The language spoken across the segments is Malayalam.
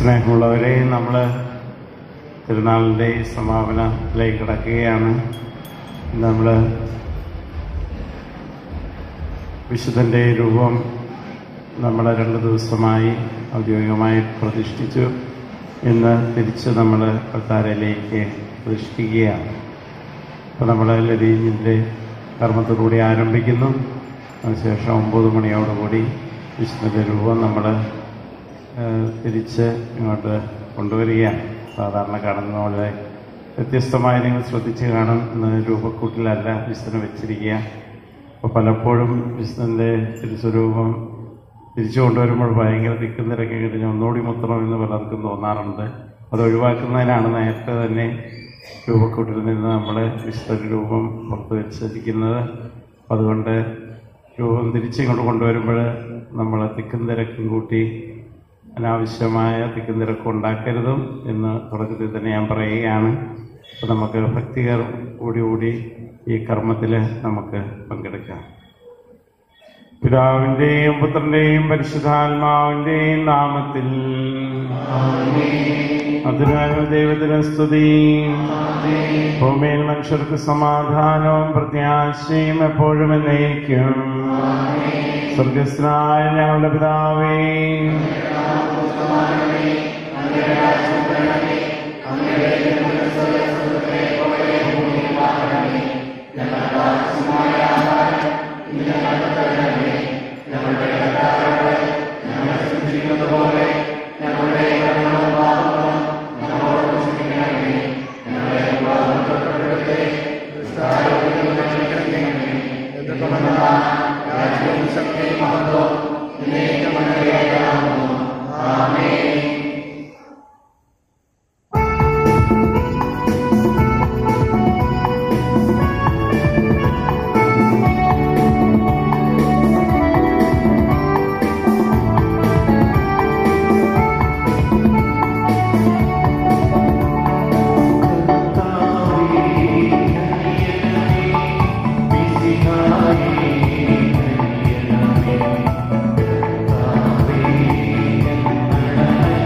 സ്നേഹമുള്ളവരെ നമ്മൾ തിരുനാളിൻ്റെ സമാപനത്തിലേക്ക് കിടക്കുകയാണ് നമ്മൾ വിശുദ്ധൻ്റെ രൂപം നമ്മൾ രണ്ട് ദിവസമായി ഔദ്യോഗികമായി പ്രതിഷ്ഠിച്ചു ഇന്ന് തിരിച്ച് നമ്മൾ അൾത്താരയിലേക്ക് പ്രതിഷ്ഠിക്കുകയാണ് അപ്പോൾ നമ്മൾ ലതീജിൻ്റെ കർമ്മത്തോടുകൂടി ആരംഭിക്കുന്നു അതിനുശേഷം ഒമ്പത് മണിയോടുകൂടി വിശുദ്ധൻ്റെ രൂപം നമ്മൾ തിരിച്ച് ഇങ്ങോട്ട് കൊണ്ടുവരികയാണ് സാധാരണ കാണുന്ന പോലെ വ്യത്യസ്തമായി നിങ്ങൾ ശ്രദ്ധിച്ച് കാണും ഇന്ന് രൂപക്കൂട്ടിലല്ല വിശുദ്ധനെ വെച്ചിരിക്കുക അപ്പോൾ പലപ്പോഴും വിശുദ്ധൻ്റെ തിരുസ്വരൂപം തിരിച്ചു കൊണ്ടുവരുമ്പോൾ ഭയങ്കര തിക്കും തിരക്കി കഴിഞ്ഞ് ഒന്നുകൂടി മുത്തണമെന്ന് പലർക്കും തോന്നാറുണ്ട് അത് ഒഴിവാക്കുന്നതിനാണ് നേരത്തെ തന്നെ രൂപക്കൂട്ടിൽ നിന്ന് നമ്മൾ വിശുദ്ധ രൂപം പുറത്ത് വെച്ചിരിക്കുന്നത് അതുകൊണ്ട് രൂപം തിരിച്ചിങ്ങോട്ട് കൊണ്ടുവരുമ്പോൾ നമ്മൾ തിക്കും തിരക്കും കൂട്ടി അനാവശ്യമായ തിക്കും തിരക്കും ഉണ്ടാക്കരുതും എന്ന് തുടക്കത്തിൽ തന്നെ ഞാൻ പറയുകയാണ് അപ്പോൾ നമുക്ക് ഭക്തികർ കൂടി കൂടി ഈ കർമ്മത്തിൽ നമുക്ക് പങ്കെടുക്കാം പിതാവിൻ്റെയും പുത്രൻ്റെയും പരിശുദ്ധാത്മാവിൻ്റെയും നാമത്തിൽ അതിനാൽ ദൈവത്തിന് സ്തുതി ഭൂമിയിൽ മനുഷ്യർക്ക് സമാധാനവും പ്രത്യാശയും എപ്പോഴും എന്നേക്കും സ്വർഗസ്നായ ഞങ്ങളുടെ പിതാവേ Amen.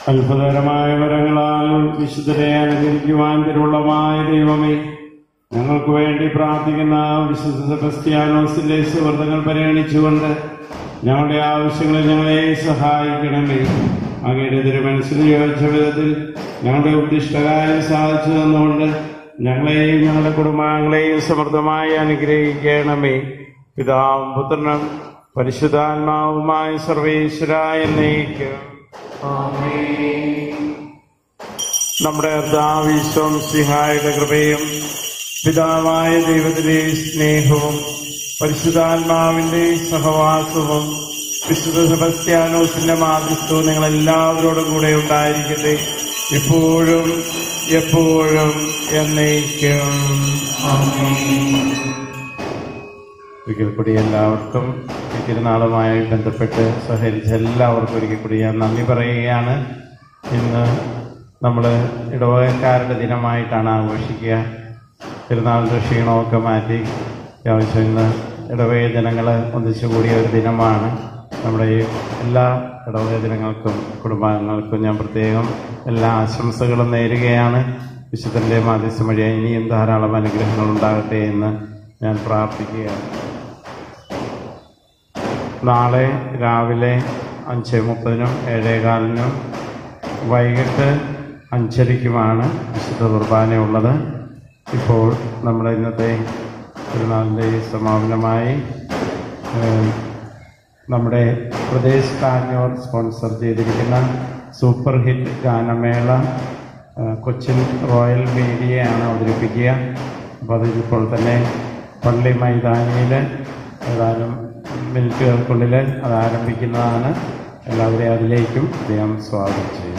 അത്ഭുതകരമായ വരങ്ങളാൽ വിശുദ്ധരെ അനുകരിക്കുവാൻ തിരുവുള്ളമായ ദൈവമേ ഞങ്ങൾക്ക് വേണ്ടി പ്രാർത്ഥിക്കുന്ന വിശുദ്ധ സെബസ്ത്യാനോസിന്റെ സുഹൃത്തുക്കൾ പരിഗണിച്ചുകൊണ്ട് ഞങ്ങളുടെ ആവശ്യങ്ങളിൽ ഞങ്ങളെ സഹായിക്കണമേ അങ്ങയുടെ തിരുമനസ്സിന് യോജിച്ച വിധത്തിൽ ഞങ്ങളുടെ ഉദ്ദിഷ്ടകാര്യം സാധിച്ചു തന്നുകൊണ്ട് ഞങ്ങളെയും ഞങ്ങളുടെ കുടുംബാംഗങ്ങളെയും സമൃദ്ധമായി അനുഗ്രഹിക്കണമേ പിതാവും പുത്രനും പരിശുദ്ധാത്മാവുമായ സർവേശ്വരായ എന്നേക്കും നമ്മുടെ കർത്താവിശ്വം സിഹായുടെ കൃപയും പിതാവായ ദൈവത്തിന്റെ സ്നേഹവും പരിശുദ്ധാത്മാവിന്റെ സഹവാസവും വിശുദ്ധ സെബസ്ത്യാനോസിന്റെ മാതൃത്വവും നിങ്ങൾ എല്ലാവരോടും കൂടെ ഉണ്ടായിരിക്കട്ടെ ഇപ്പോഴും എപ്പോഴും എന്നേക്കും ഒരിക്കൽ കൂടി എല്ലാവർക്കും ഈ തിരുനാളുമായി ബന്ധപ്പെട്ട് സഹകരിച്ച എല്ലാവർക്കും ഒരിക്കൽ കൂടി ഞാൻ നന്ദി പറയുകയാണ് ഇന്ന് നമ്മൾ ഇടവകക്കാരുടെ ദിനമായിട്ടാണ് ആഘോഷിക്കുക തിരുനാളിൻ്റെ ക്ഷീണമൊക്കെ മാറ്റി അത്യാവശ്യം ഇന്ന് ഇടവക ജനങ്ങൾ ഒന്നിച്ചു കൂടിയ ഒരു ദിനമാണ് നമ്മുടെ ഈ എല്ലാ ഇടവക ജനങ്ങൾക്കും കുടുംബാംഗങ്ങൾക്കും ഞാൻ പ്രത്യേകം എല്ലാ ആശംസകളും നേരുകയാണ് വിശുദ്ധൻ്റെ മാധ്യസ്ഥം വഴി ഇനിയും ധാരാളം അനുഗ്രഹങ്ങൾ ഉണ്ടാകട്ടെ എന്ന് ഞാൻ പ്രാർത്ഥിക്കുകയാണ് നാളെ രാവിലെ അഞ്ച് മുപ്പതിനും ഏഴേകാലിനും വൈകിട്ട് അഞ്ചരയ്ക്കുമാണ് വിശുദ്ധ കുർബാനയുള്ളത് ഇപ്പോൾ നമ്മുടെ ഇന്നത്തെ തിരുനാളിൻ്റെ സമാപനമായി ഏഹ്, നമ്മുടെ പ്രദേശ് കാഞ്ഞൂർ സ്പോൺസർ ചെയ്തിരിക്കുന്ന സൂപ്പർ ഹിറ്റ് ഗാനമേള ഏഹ്, കൊച്ചിൻ റോയൽ മീഡിയയാണ് അവതരിപ്പിക്കുക അപ്പോൾ അതിപ്പോൾ തന്നെ പള്ളി മൈതാനിയിൽ ഏതാനും മിനിറ്റുകൾക്കുള്ളിൽ അത് ആരംഭിക്കുന്നതാണ് എല്ലാവരെയും അതിലേക്കും അദ്ദേഹം സ്വാഗതം ചെയ്യും